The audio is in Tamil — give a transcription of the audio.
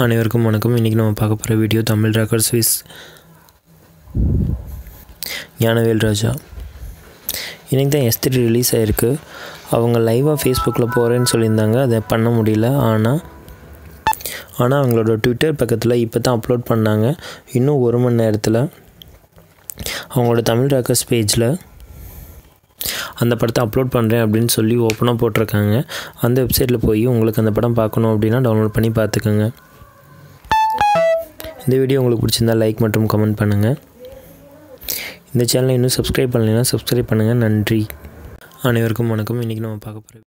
அனைவருக்கும் வணக்கம் இன்றைக்கி நம்ம பார்க்க போகிற video Tamil record Swiss Gnanavel Raja இன்றைக்கி தான் எஸ்திரி ரிலீஸ் ஆகிருக்கு அவங்க லைவாக ஃபேஸ்புக்கில் போகிறேன்னு சொல்லியிருந்தாங்க அதை பண்ண முடியல ஆனால் ஆனால் அவங்களோட ட்விட்டர் பக்கத்தில் இப்போ தான் அப்லோட் பண்ணாங்க இன்னும் ஒரு மணி நேரத்தில் அவங்களோட தமிழ் ரெக்கார்ட்ஸ் பேஜில் அந்த படத்தை அப்லோட் பண்ணுறேன் அப்படின்னு சொல்லி ஓப்பனாக போட்டிருக்காங்க அந்த வெப்சைட்டில் போய் உங்களுக்கு அந்த படம் பார்க்கணும் அப்படின்னா டவுன்லோட் பண்ணி பார்த்துக்கோங்க இந்த வீடியோ உங்களுக்கு பிடிச்சிருந்தா லைக் மற்றும் கமெண்ட் பண்ணுங்கள் இந்த சேனலை இன்னும் சப்ஸ்கிரைப் பண்ணலைன்னா சப்ஸ்கிரைப் பண்ணுங்கள் நன்றி அனைவருக்கும் வணக்கம் இன்றைக்கி நம்ம பார்க்க போகிற